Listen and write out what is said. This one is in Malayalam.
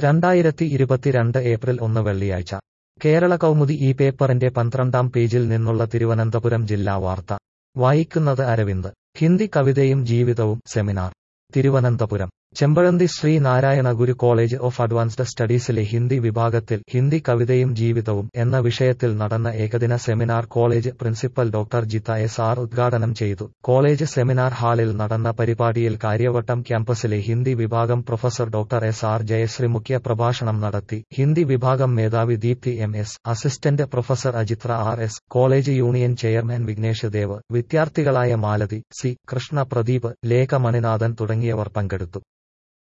രണ്ടായിരത്തി ഇരുപത്തിരണ്ട് ഏപ്രിൽ ഒന്ന് വെള്ളിയാഴ്ച കേരള കൗമുദി ഈ പേപ്പറിന്റെ പന്ത്രണ്ടാം പേജിൽ നിന്നുള്ള തിരുവനന്തപുരം ജില്ലാ വാർത്ത വായിക്കുന്നത് അരവിന്ദ് ഹിന്ദി കവിതയും ജീവിതവും seminar Thiruvananthapuram Chempazhanthy Shri Narayana Guru college of advanced സ്റ്റഡീസിലെ ഹിന്ദി വിഭാഗത്തിൽ ഹിന്ദി കവിതയും ജീവിതവും എന്ന വിഷയത്തിൽ നടന്ന ഏകദിന seminar college principal doctor Jitha S R ഉദ്ഘാടനം ചെയ്തു കോളേജ് സെമിനാർ ഹാളിൽ നടന്ന പരിപാടിയിൽ കാര്യവട്ടം ക്യാമ്പസിലെ ഹിന്ദി വിഭാഗം professor doctor S R Jayashree മുഖ്യ പ്രഭാഷണം നടത്തി ഹിന്ദി വിഭാഗം മേധാവി Deepthi M S assistant professor Ajithra R S college union chairman Vignesh Dev വിദ്യാർത്ഥികളായ മാലതി സി കൃഷ്ണ പ്രദീപ് ലേഖ മണിനാഥൻ തുടങ്ങിയവർ പങ്കെടുത്തു